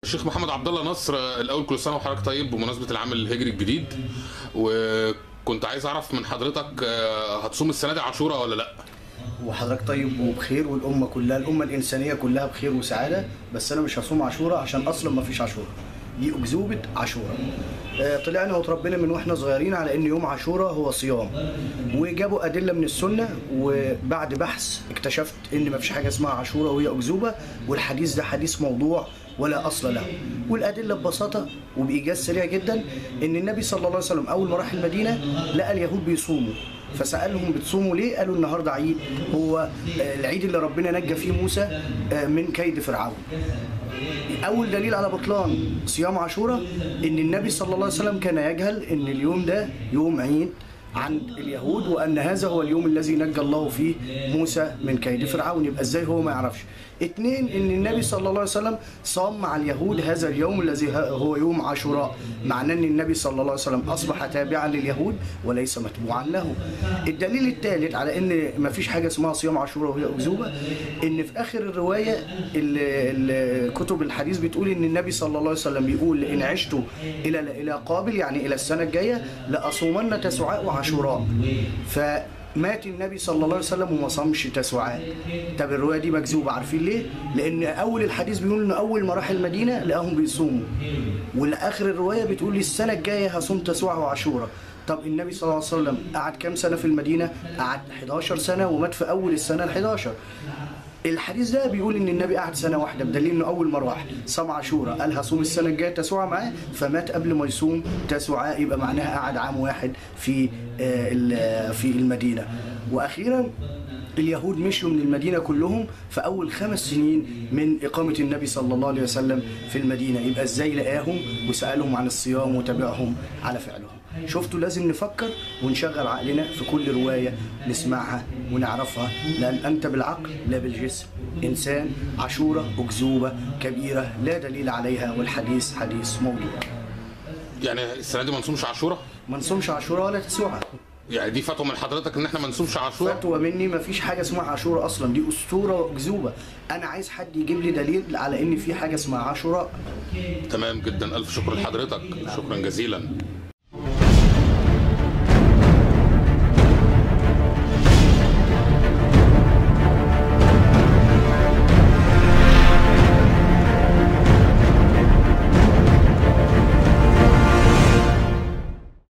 الشيخ محمد عبد الله نصر الاول كل سنه وحضرتك طيب بمناسبه العام الهجري الجديد وكنت عايز اعرف من حضرتك آه، هتصوم السنه دي عاشوراء ولا لا وحضرتك طيب وبخير والامه كلها الامه الانسانيه كلها بخير وسعاده بس انا مش هصوم عاشوراء عشان اصلا ما فيش عاشوراء دي اكذوبه عاشوراء آه، طلعنا وتربينا من واحنا صغيرين على ان يوم عاشوراء هو صيام وجابوا ادله من السنه وبعد بحث اكتشفت ان ما فيش حاجه اسمها عاشوراء وهي اكذوبه والحديث ده حديث موضوع ولا اصل له والادله ببساطه وبايجاز سريع جدا ان النبي صلى الله عليه وسلم اول ما راح المدينه لقى اليهود بيصوموا فسالهم بتصوموا ليه؟ قالوا النهارده عيد هو آه، العيد اللي ربنا نجى فيه موسى آه، من كيد فرعون. اول دليل على بطلان صيام عاشوراء ان النبي صلى الله عليه وسلم كان يجهل ان اليوم ده يوم عيد عند اليهود وان هذا هو اليوم الذي نجى الله فيه موسى من كيد فرعون يبقى ازاي هو ما يعرفش اتنين ان النبي صلى الله عليه وسلم صام مع اليهود هذا اليوم الذي ه- هو يوم عاشوراء معناه ان النبي صلى الله عليه وسلم اصبح تابعا لليهود وليس متبوعا له الدليل الثالث على ان ما فيش حاجه اسمها صيام عاشوراء وهي اكذوبه ان في اخر الروايه ال- ال- كتب الحديث بتقول ان النبي صلى الله عليه وسلم بيقول ان عشت الى الى قابل يعني الى السنه الجايه لاصومن تسعاء وعاشوراء فمات النبي صلى الله عليه وسلم وما صامش تسعاء طب الروايه دي مكذوبه عارفين ليه؟ لان اول الحديث بيقول ان اول ما راح المدينه لقاهم بيصوموا والاخر الروايه بتقول لي السنه الجايه هصوم تسعاء وعاشوراء طب النبي صلى الله عليه وسلم قعد كام سنه في المدينه؟ قعد 11 سنه ومات في اول السنه ال 11 الحديث ده بيقول ان النبي قعد سنه واحده بدليل انه اول مره راح صام عاشوراء قال هصوم السنه الجايه تسوعة معاه فمات قبل ما يصوم تسوعاء يبقى معناها قعد عام واحد في آه، ال- في المدينه واخيرا اليهود مشوا من المدينة كلهم في أول خمس سنين من إقامة النبي صلى الله عليه وسلم في المدينة يبقى إزاي لقاهم وسألهم عن الصيام وتابعهم على فعلهم شفتوا لازم نفكر ونشغل عقلنا في كل رواية نسمعها ونعرفها لأن أنت بالعقل لا بالجسم إنسان عشورة أكذوبة كبيرة لا دليل عليها والحديث حديث موضوع يعني السنه دي ما نصومش عاشوراء ما نصومش عاشوراء ولا تسوعة يعني دي فتوى من حضرتك ان احنا ما نصومش عاشوراء فتوى مني ما فيش حاجه اسمها عاشوراء اصلا دي اسطوره واكذوبه انا عايز حد يجيب لي دليل على ان في حاجه اسمها عاشوراء تمام جدا الف شكر لحضرتك شكرا جزيلا